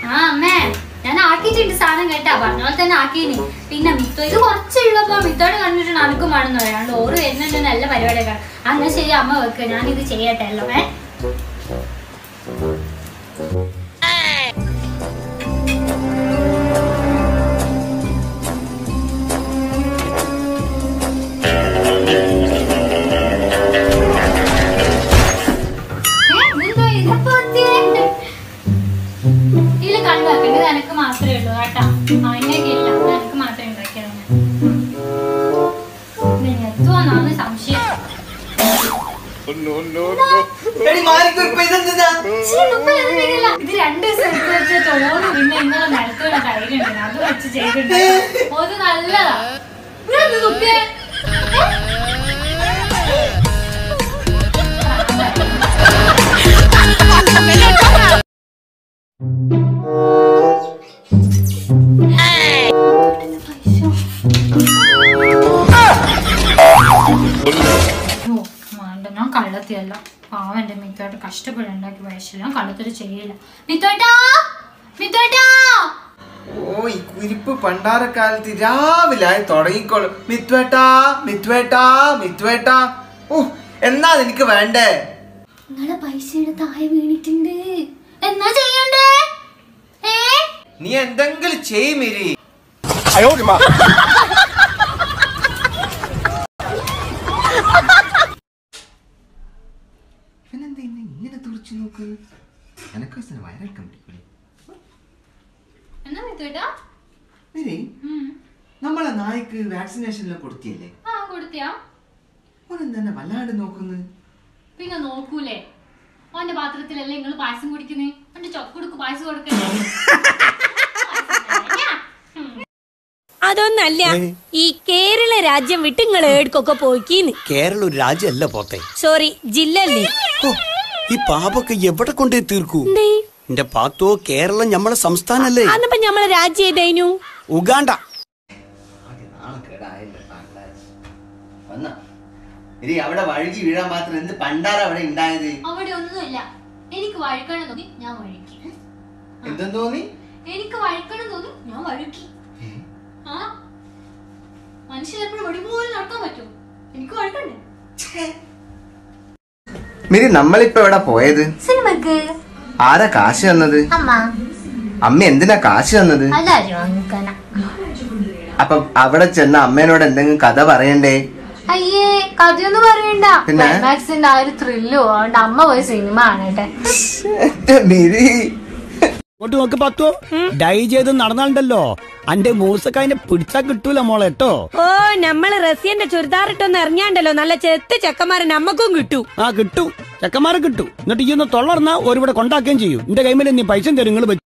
ആ അമ്മേ ഞാൻ ആക്കിയിട്ടുണ്ട് സാധനം കേട്ടാ പറഞ്ഞ പോലെ തന്നെ ആക്കീനി പിന്നെ മിത്തോ ഇത് കുറച്ചുള്ളപ്പോ മിത്തോട് കണ്ടിട്ട് അനക്കും വേണമെന്ന് പറയാണ്ട് ഓറ് വരുന്നുണ്ട് നല്ല പരിപാടിയൊക്കെ അന്നാ ശരി അമ്മ വെക്ക് ഞാൻ ഇത് ചെയ്യട്ടെ അല്ലോ ഏ ഏ, ഇതെന്തോ ഇതിപ്പോ എത്തിയേ? ഇതില് കണ്ടാക്കണ്ട ഇത് എനക്ക് മാത്രമേ ഉള്ളൂ കേട്ടാ അതിനൊക്കെ ഇല്ല ഇത് എനക്ക് മാത്രമേ ഉണ്ടാക്കിയത് ഞാൻ എത്തുവാന്നാണ് സംശയം എടി മാറിക്കോ ഇപ്പൊ ഇതെന്താ ശ്ശേ, മുമ്പ് ഇതിലില്ല. ഇത് രണ്ട് ദിവസം എടുത്ത് വെച്ച ചോറ് പിന്നെ ഇന്നലെ നിലത്തുള്ള കയ്യിലുണ്ട് അത് വെച്ച് ചെയ്തിട്ടുണ്ട് അത് നല്ലതാ ഇതെന്ത് തുപ്പിയേ? ഏ? അയ്യോ, വേണ്ട ഞാൻ കള്ളത്തിയല്ല പാവം എന്റെ മിത്തോട്ട് കഷ്ടപ്പെട്ടുണ്ടാക്കി വയസ്സില്ല ഞാൻ കള്ളത്തിൽ ചെയ്യില്ല മിത്തോട്ടാ മിത്തോട്ടാ ഓ ഈ കുരിപ്പ് പണ്ടാരക്കാലത്ത് രാവിലെ ആയി തുടങ്ങിക്കോളും മിത്വേട്ടാ മിത്വേട്ടാ മിത്വേട്ടാ ഓ എന്നാ എനിക്ക് വേണ്ടേ നിങ്ങളെ പൈസയുടെ താഴെ വീണിട്ടുണ്ട് എന്നാ ചെയ്യണ്ടേ ഏ നീ എന്തെങ്കിലും ചെയ് മിരി ഇവനെന്താ ഇന്നെ ഇങ്ങനെ തുറച്ചു നോക്ക് എനക്ക് വയറൊക്കെ പിടിക്കൂലേ എന്നാ മിത്തോട്ടാ മിരി ഉം. നമ്മളെ നായ്ക്ക് വാക്സിനേഷനിലും കൊടുത്തിയല്ലേ ആ കൊടുത്തിയാ ഓനെന്താ വല്ലാണ്ട് നോക്കുന്നത് പിന്നെ നോക്കൂലേ ഓന്റെ പാത്രത്തിലല്ലേ നിങ്ങൾ പായസം കുടിക്കുന്നേ എന്റെ ചൊക്കുടുക്ക് പായസം കൊടുക്കണേ അതൊന്നല്ല ഈ കേരള രാജ്യം വിട്ട് നിങ്ങൾ ഏടുക്കൊക്കെ പോയിക്കീന്ന് കേരള ഒരു രാജ്യമല്ല പോത്തെ സോറി ജില്ലല്ലേ ഓ, ഈ പാപൊക്കെ എവിടെ കൊണ്ടേ തീർക്കൂ എന്റെ പാത്തോ കേരളം നമ്മളെ സംസ്ഥാനല്ലേ അന്നപ്പോ നമ്മളെ രാജ്യം ഏതായിരുന്നു ഉഗാണ്ട ഇനി അവിടെ വഴുകി വീഴാൻ മാത്രം എന്ത് പണ്ടാര അവിടെ ഉണ്ടായത് അവിടെ ഒന്നുമില്ല എനിക്ക് വഴുക്കണം തോന്നി ഞാൻ വഴുക്കി എന്തെന്ന് തോന്നി എനിക്ക് വഴുക്കണം തോന്നി ഞാൻ വഴുക്കി ആ മനുഷ്യൻ എപ്പോഴും ഒടിപോലെ നടക്കാൻ പറ്റുമോ എനിക്ക് വഴുക്കണ്ടേ മിരി നമ്മളിപ്പോ എവിടെ പോയത് സിനിമക്ക് ആരാ കാശ് തന്നത് അമ്മ അമ്മ എന്തിനാ കാശ് തന്നത് അല്ലാരും അങ്ങനെ അപ്പൊ അവിടെ ചെന്ന അമ്മേനോട് എന്തെങ്കിലും കഥ പറയണ്ടേ അയ്യേ കഥയൊന്നും പറയണ്ട പിന്നെ? ക്ലൈമാക്സിന്റെ ആ ഒരു ത്രില്ലോ അതുകൊണ്ട് അമ്മ പോയി സിനിമ കാണട്ടെ മിരി ഇങ്ങോട്ട് നോക്ക് പത്തോ ഡൈ ചെയ്ത് നടന്നാലുണ്ടല്ലോ അന്റെ മൂസക്കായനെ പിടിച്ചാ കിട്ടൂല മോളെ കേട്ടോ ഓ നമ്മള് റഷ്യന്റെ ചുരിദാറിട്ടൊന്ന് ഇറങ്ങിയാണ്ടല്ലോ നല്ല ചെത്ത് ചെക്കന്മാരെ നമ്മക്കും കിട്ടൂ ആ കിട്ടൂ ചെക്കന്മാരെ കിട്ടൂ എന്നിട്ട് ഈ ഒന്ന് തൊള്ളർന്നാ ഒരുവിടെ കൊണ്ടാക്കുകയും ചെയ്യും എന്റെ കൈമേൽ നീ പൈസ തരും നിങ്ങൾ